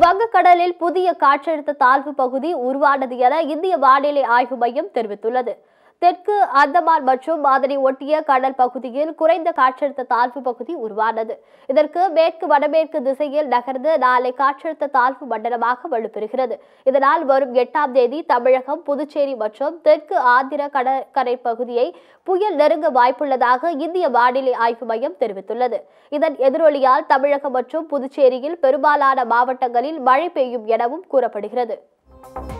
வங்கக்கடலில் புதிய காற்றழுத்த தாழ்வு பகுதி உருவானது என இந்திய வானிலை ஆய்வு மையம் தெரிவித்துள்ளது தெற்கு அந்தமான் மற்றும் அதனை ஒட்டிய கடல் பகுதியில் குறைந்த காற்றழுத்த தாழ்வு பகுதி உருவானது இதற்கு மேற்கு வடமேற்கு திசையில் நகர்ந்து நாளை காற்றழுத்த தாழ்வு மண்டலமாக வலுப்பெறுகிறது இதனால் வரும் எட்டாம் தேதி தமிழகம் புதுச்சேரி மற்றும் தெற்கு ஆந்திர கடற்கரை பகுதியை புயல் நெருங்க வாய்ப்புள்ளதாக இந்திய வானிலை ஆய்வு மையம் தெரிவித்துள்ளது இதன் எதிரொலியால் தமிழகம் மற்றும் புதுச்சேரியில் பெரும்பாலான மாவட்டங்களில் மழை பெய்யும் எனவும் கூறப்படுகிறது